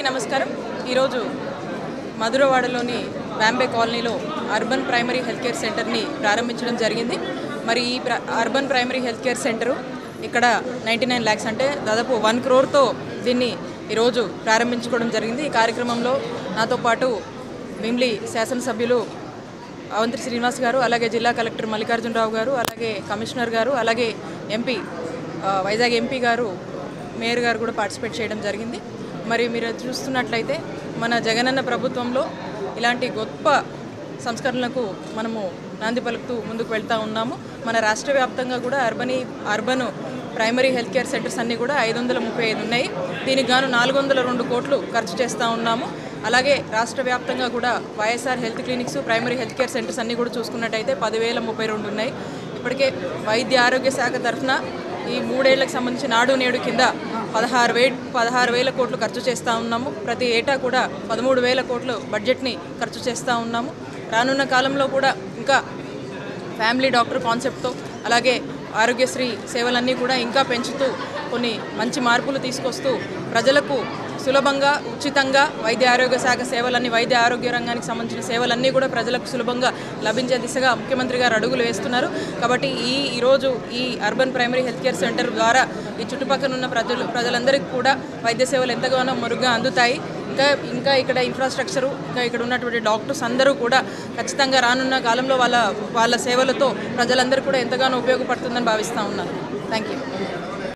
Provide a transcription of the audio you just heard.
నమస్కారం ఈరోజు మధురవాడలోని బాంబే కాలనీలో అర్బన్ ప్రైమరీ హెల్త్ కేర్ సెంటర్ని ప్రారంభించడం జరిగింది మరి ఈ ప్ర urban primary health care centre ఇక్కడ నైంటీ నైన్ ల్యాక్స్ అంటే దాదాపు వన్ క్రోర్తో దీన్ని ఈరోజు ప్రారంభించుకోవడం జరిగింది ఈ కార్యక్రమంలో నాతో పాటు భీమ్లీ శాసనసభ్యులు అవంతి శ్రీనివాస్ గారు అలాగే జిల్లా కలెక్టర్ మల్లికార్జునరావు గారు అలాగే కమిషనర్ గారు అలాగే ఎంపీ ఆ, వైజాగ్ ఎంపీ గారు మేయర్ గారు కూడా పార్టిసిపేట్ చేయడం జరిగింది మరి మీరు చూస్తున్నట్లయితే మన జగనన్న ప్రభుత్వంలో ఇలాంటి గొప్ప సంస్కరణలకు మనము నాంది పలుకుతూ ముందుకు వెళ్తూ ఉన్నాము మన రాష్ట్ర వ్యాప్తంగా కూడా అర్బనీ urban primary health care centres అన్నీ కూడా ఐదు వందల ముప్పై ఐదు ఉన్నాయి దీనికి గాను నాలుగు వందల రెండు కోట్లు ఖర్చు చేస్తూ ఉన్నాము అలాగే రాష్ట్ర వ్యాప్తంగా కూడా YSR health clinics primary health care centres అన్నీ కూడా చూసుకున్నట్టయితే పదివేల ముప్పై రెండు ఉన్నాయి ఇప్పటికే వైద్య ఆరోగ్య శాఖ తరఫున ఈ మూడేళ్లకు సంబంధించి నాడు నేడు కింద పదహారు వే పదహారు వేల కోట్లు ఖర్చు చేస్తూ ఉన్నాము ప్రతి ఏటా కూడా పదమూడు వేల కోట్లు బడ్జెట్ని ఖర్చు చేస్తూ ఉన్నాము రానున్న కాలంలో కూడా ఇంకా ఫ్యామిలీ డాక్టర్ కాన్సెప్ట్తో అలాగే ఆరోగ్యశ్రీ సేవలన్నీ కూడా ఇంకా పెంచుతూ కొన్ని మంచి మార్పులు తీసుకొస్తూ ప్రజలకు సులభంగా ఉచితంగా వైద్య ఆరోగ్య శాఖ సేవలన్నీ వైద్య ఆరోగ్య రంగానికి సంబంధించిన సేవలన్నీ కూడా ప్రజలకు సులభంగా లభించే దిశగా ముఖ్యమంత్రి గారు అడుగులు వేస్తున్నారు కాబట్టి ఈ ఈరోజు ఈ urban primary health care centre ద్వారా ఈ చుట్టుపక్కల ఉన్న ప్రజలు ప్రజలందరికీ కూడా వైద్య సేవలు ఎంతగానో మెరుగ్గా అందుతాయి ఇంకా ఇంకా ఇక్కడ ఇన్ఫ్రాస్ట్రక్చరు ఇంకా ఇక్కడ ఉన్నటువంటి డాక్టర్స్ అందరూ కూడా ఖచ్చితంగా రానున్న కాలంలో వాళ్ళ వాళ్ళ సేవలతో ప్రజలందరూ కూడా ఎంతగానో ఉపయోగపడుతుందని భావిస్తూ ఉన్నాను థ్యాంక్ యూ